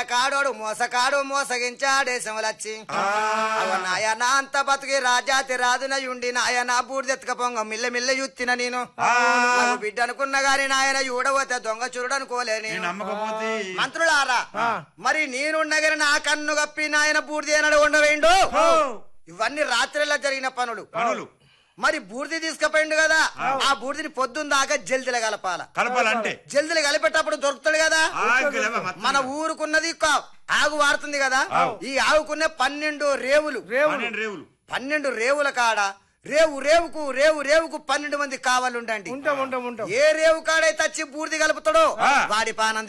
మాయకాడోడు మోసకాడు మోసగించాడేశములచ్చి అవ నాయన అంత బతుకి రాజాతి రాదునయుండి నాయన బూడిదెత్తుక పొంగ మిల్ల మిల్ల యుత్తిన నేను నాకు బిడ్డ అనుకున్న గాని నాయన చూడబోతే దొంగ చూడు అనుకోలే నేను నేను నమ్మకపోతే మంత్రులారా మరి నేనుండగానే నా కన్ను కప్పి నాయన బూడిదేనడు ఉండవేండు ఇవన్నీ రాత్రిలో జరిగిన పనులు పనులు మరి బూడిది తీసుకుపోయిండు కదా ఆ బూడిదని పొద్దున్న దాకా జల్దిలో కలపాల కలపాలంటే జల్దిలో కలిపేటప్పుడు దొరుకుతాడు కదా ఆగలేవా మొత్తం? మన ఊరుకున్నది ఒక ఆగు వాడుతుంది కదా ఈ ఆవుకున్న పన్నెండు రేవులు పన్నెండు రేవులు పన్నెండు రేవుల కాడ రేవు రేవుకు రేవు రేవుకు పన్నెండు మంది కావాలండి ఉంటాం ఉంటాం ఉంటాం ఏ రేవు కాడైతే వచ్చి బూడిది కలుపుతాడో ఆ. వాడి పానం